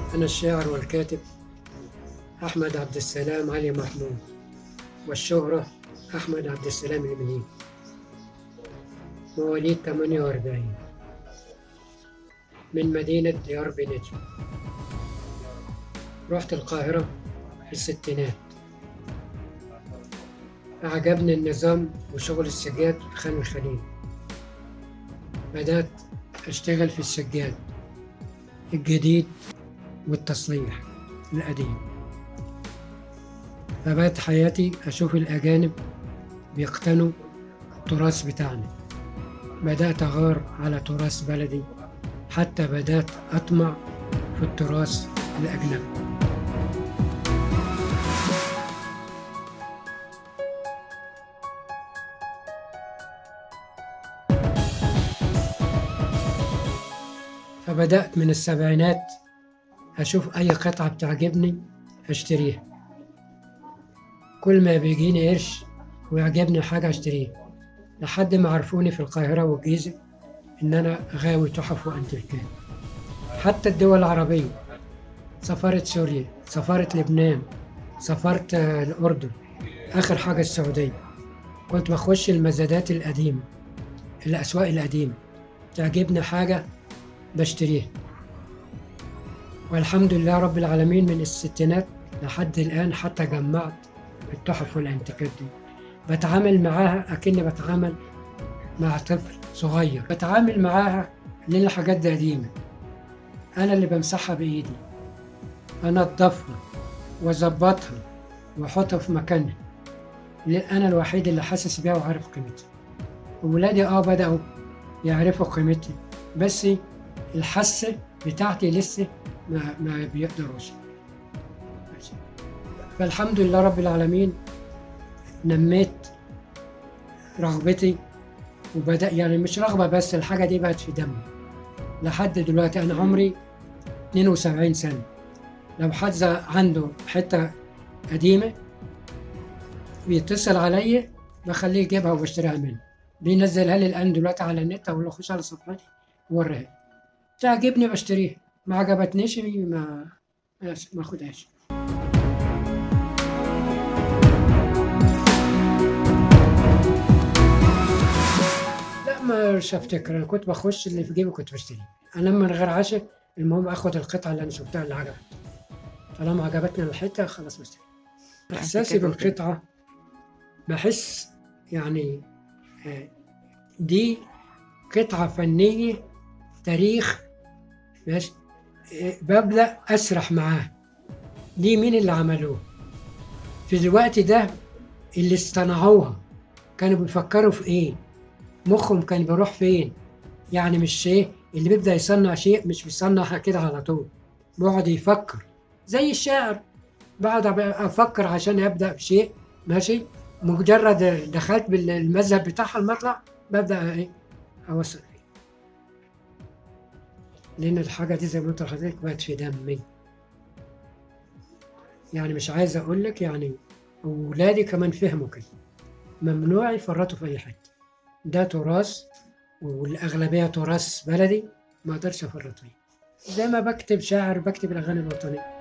أنا الشاعر والكاتب أحمد عبد السلام علي محمود والشهرة أحمد عبد السلام المنيب مواليد 48 من مدينة ديار بنجم رحت القاهرة في الستينات أعجبني النظام وشغل السجاد في خان الخليل بدأت أشتغل في السجاد الجديد والتصليح القديم فبقت حياتي أشوف الأجانب بيقتنوا التراث بتاعنا بدأت أغار على تراث بلدي حتى بدأت أطمع في التراث الأجنبي فبدأت من السبعينات أشوف أي قطعة بتعجبني أشتريها كل ما بيجيني قرش ويعجبني حاجة أشتريها لحد ما عرفوني في القاهرة والجيزة إن أنا غاوي تحف وأنتيكات حتى الدول العربية سفارة سوريا سفارة لبنان سفارة آه، الأردن آخر حاجة السعودية كنت بخش المزادات القديمة الأسواق القديمة تعجبني حاجة بشتريها والحمد لله رب العالمين من الستينات لحد الآن حتى جمعت التحف والانتيكات دي بتعامل معاها أكني بتعامل مع طفل صغير بتعامل معاها لأن الحاجات دي قديمة أنا اللي بمسحها بإيدي أنضفها وأظبطها وأحطها في مكانها لأن أنا الوحيد اللي حاسس بيها وعارف قيمتها وولادي آه بدأوا يعرفوا قيمتي بس الحاسة بتاعتي لسه ما, ما بيقدروش ماشي. فالحمد لله رب العالمين نميت رغبتي وبدأ يعني مش رغبة بس الحاجة دي بقت في دمي لحد دلوقتي أنا عمري 72 سنة لو حد عنده حتة قديمة بيتصل عليا بخليه يجيبها وبشتريها منه بينزلها لي الآن دلوقتي على النت أو أخش على صفحتي ووريها لي. تعجبني بشتريها ما عجبتنيش ما ما اخدهاش لا مش هفتكر انا كنت بخش اللي في جيبي كنت بشتريه انا من غير عشق المهم اخد القطعه اللي انا شفتها اللي عجبتني طالما عجبتني الحته خلاص بشتري احساسي بالقطعه بحس يعني آه، دي قطعه فنيه تاريخ ماشي آه، ببدأ أسرح معاه دي مين اللي عملوه في الوقت ده اللي اصطنعوها كانوا بيفكروا في ايه مخهم كان بيروح فين يعني مش شيء اللي بيبدأ يصنع شيء مش بيصنع كده على طول بيقعد يفكر زي الشاعر بقعد أبقى افكر عشان ابدا بشيء ماشي مجرد دخلت بالمذهب بتاعها المطلع ببدا ايه اوصل فيه لان الحاجه دي زي ما قلت لحضرتك بقت في دمي يعني مش عايز اقول لك يعني اولادي كمان فهموا كده ممنوع يفرطوا في اي حته ده تراث والاغلبيه تراث بلدي ما اقدرش افرط فيه زي ما بكتب شعر بكتب الاغاني الوطنيه